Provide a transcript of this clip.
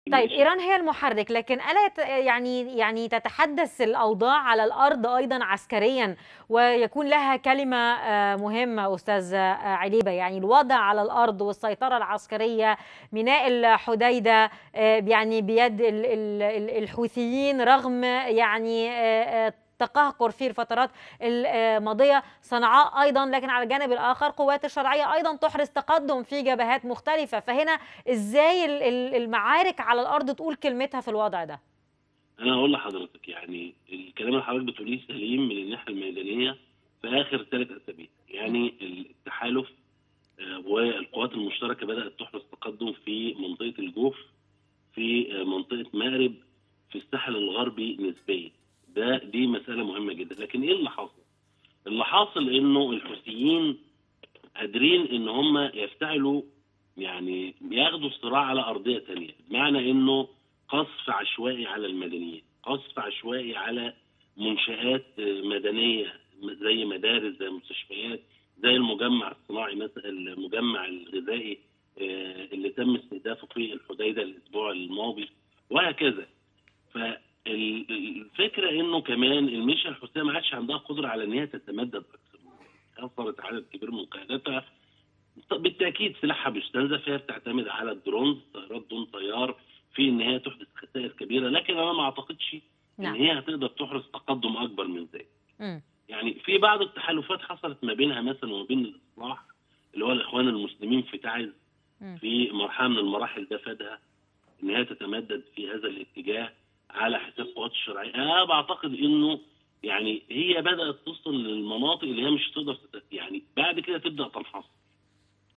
طيب ايران هي المحرك لكن الا يعني يعني تتحدث الاوضاع على الارض ايضا عسكريا ويكون لها كلمه مهمه استاذ عليبه يعني الوضع على الارض والسيطره العسكريه ميناء الحديده يعني بيد الحوثيين رغم يعني تقهقر في الفترات الماضيه صنعاء ايضا لكن على الجانب الاخر قوات الشرعيه ايضا تحرز تقدم في جبهات مختلفه فهنا ازاي المعارك على الارض تقول كلمتها في الوضع ده انا هقول لحضرتك يعني الكلام اللي حضرتك بتقوليه سليم من الناحيه الميدانيه في اخر ثلاث اسابيع يعني التحالف والقوات المشتركه بدات تحرز تقدم في منطقه الجوف في منطقه مأرب في الساحل الغربي نسبيا ده دي مساله مهمه جدا لكن ايه اللي حاصل اللي حاصل انه الحوثيين قادرين ان هم يفتعلوا يعني ياخدوا الصراع على ارضيه ثانيه بمعنى انه قصف عشوائي على المدنيين قصف عشوائي على منشات مدنيه زي مدارس زي مستشفيات زي المجمع الصناعي مثلا المجمع الغذائي اللي تم استهدافه في الحديده الاسبوع الماضي وهكذا ف الفكره انه كمان الميليشيا الحوثيه ما عادش عندها قدره على ان هي تتمدد اكثر خسرت عدد كبير من قياداتها بالتاكيد سلاحها بيستنزف هي بتعتمد على الدرونز طيارات دون طيار في ان هي تحدث خسائر كبيره لكن انا ما اعتقدش نعم. ان هي هتقدر تحرز تقدم اكبر من ذلك. يعني في بعض التحالفات حصلت ما بينها مثلا وما بين الاصلاح اللي هو الاخوان المسلمين في تعز في مرحله من المراحل ده فادها ان هي تتمدد في هذا الاتجاه على حساب القوات الشرعيه انا بعتقد انه يعني هي بدات توصل للمناطق اللي هي مش هتقدر يعني بعد كده تبدا تنحصر